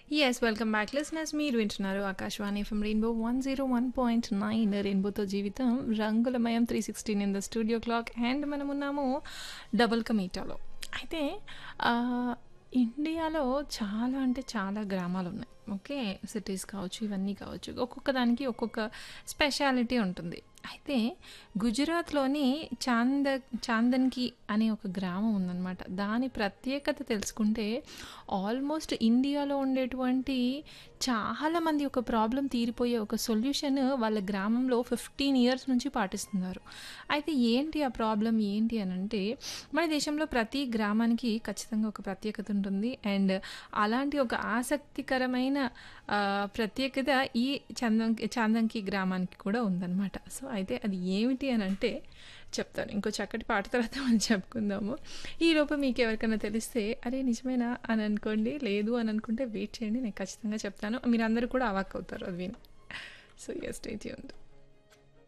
yes welcome back listeners మీరు వింటున్నారు Akashvani FM rainbow one zero one point nine రెయిన్బోతో జీవితం రంగులమయం three sixteen in the studio clock and మనం ఉన్నాము డబుల్ కమీటాలో అయితే ఆ, ఇండియాలో చాలా అంటే చాలా గ్రామాలు ఉన్నాయి ఓకే సిటీస్ కావచ్చు ఇవన్నీ కావచ్చు ఒక్కొక్క దానికి ఒక్కొక్క స్పెషాలిటీ ఉంటుంది అయితే గుజరాత్లోని చాంద చాందన్కి అనే ఒక గ్రామం ఉందన్నమాట దాని ప్రత్యేకత తెలుసుకుంటే ఆల్మోస్ట్ ఇండియాలో ఉండేటువంటి చాలామంది ఒక ప్రాబ్లం తీరిపోయే ఒక సొల్యూషన్ వాళ్ళ గ్రామంలో ఫిఫ్టీన్ ఇయర్స్ నుంచి పాటిస్తున్నారు అయితే ఏంటి ఆ ప్రాబ్లం ఏంటి అని అంటే మన దేశంలో ప్రతి గ్రామానికి ఖచ్చితంగా ఒక ప్రత్యేకత ఉంటుంది అండ్ అలాంటి ఒక ఆసక్తికరమైన ఆ, ప్రత్యేకత ఈ చందం చాందంకి గ్రామానికి కూడా ఉందన్నమాట సో అయితే అది ఏమిటి అని అంటే చెప్తాను ఇంకో చక్కటి పాట తర్వాత మనం చెప్పుకుందాము ఈ లోపు మీకు ఎవరికైనా తెలిస్తే అరే నిజమేనా అని అనుకోండి లేదు అని అనుకుంటే వెయిట్ చేయండి నేను ఖచ్చితంగా చెప్తాను మీరందరూ కూడా అవాక్ అవుతారు అది విని సో ఎస్ స్టే ట్యూన్డ్